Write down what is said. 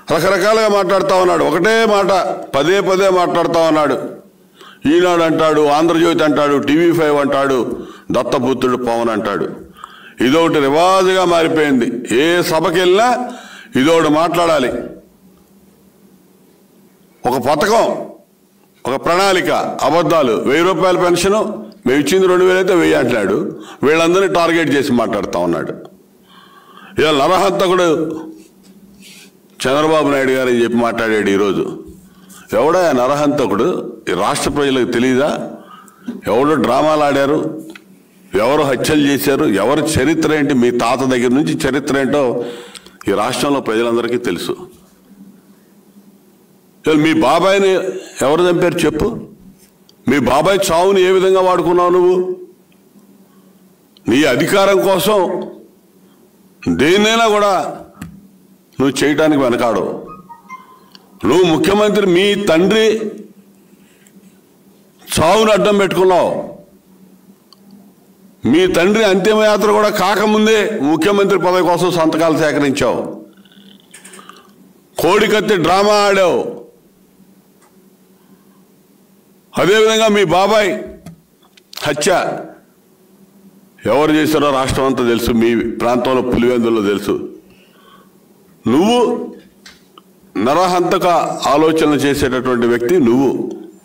రకరకాలుగా మాట్లాడుతూ ఉన్నాడు ఒకటే మాట పదే పదే మాట్లాడుతూ ఉన్నాడు ఈనాడు అంటాడు ఆంధ్రజ్యోతి అంటాడు టీవీ ఫైవ్ అంటాడు దత్తపుత్రుడు పవన్ అంటాడు ఇదొకటి రివాజుగా మారిపోయింది ఏ సభకి వెళ్ళినా ఇదొకటి మాట్లాడాలి ఒక పథకం ఒక ప్రణాళిక అబద్ధాలు వెయ్యి రూపాయల పెన్షన్ మేము ఇచ్చింది రెండు వేలు అయితే వెయ్యి అంటున్నాడు వీళ్ళందరినీ టార్గెట్ చేసి మాట్లాడుతూ ఉన్నాడు ఇవాళ నరహంతకుడు చంద్రబాబు నాయుడు గారు అని చెప్పి మాట్లాడాడు ఈరోజు ఎవడా ఆ నరహంతకుడు ఈ రాష్ట్ర ప్రజలకు తెలీదా ఎవడు డ్రామాలు ఆడారు ఎవరు హత్యలు చేశారు ఎవరు చరిత్ర ఏంటి మీ తాత దగ్గర నుంచి చరిత్ర ఏంటో ఈ రాష్ట్రంలో ప్రజలందరికీ తెలుసు ఇవాళ మీ బాబాయ్ని ఎవరు చంపారు చెప్పు మీ బాబాయ్ చావుని ఏ విధంగా వాడుకున్నావు నువ్వు నీ అధికారం కోసం దేన్నైనా కూడా నువ్వు చేయటానికి వెనకాడు నువ్వు ముఖ్యమంత్రి మీ తండ్రి చావును అడ్డం పెట్టుకున్నావు మీ తండ్రి అంతిమయాత్ర కూడా కాకముందే ముఖ్యమంత్రి పదవి కోసం సంతకాలు సేకరించావు కోడికత్తి డ్రామా ఆడావు అదేవిధంగా మీ బాబాయ్ హత్య ఎవరు చేశారో రాష్ట్రం అంతా తెలుసు మీ ప్రాంతంలో పులివెందుల్లో తెలుసు నువ్వు నరహంతక ఆలోచన చేసేటటువంటి వ్యక్తి నువ్వు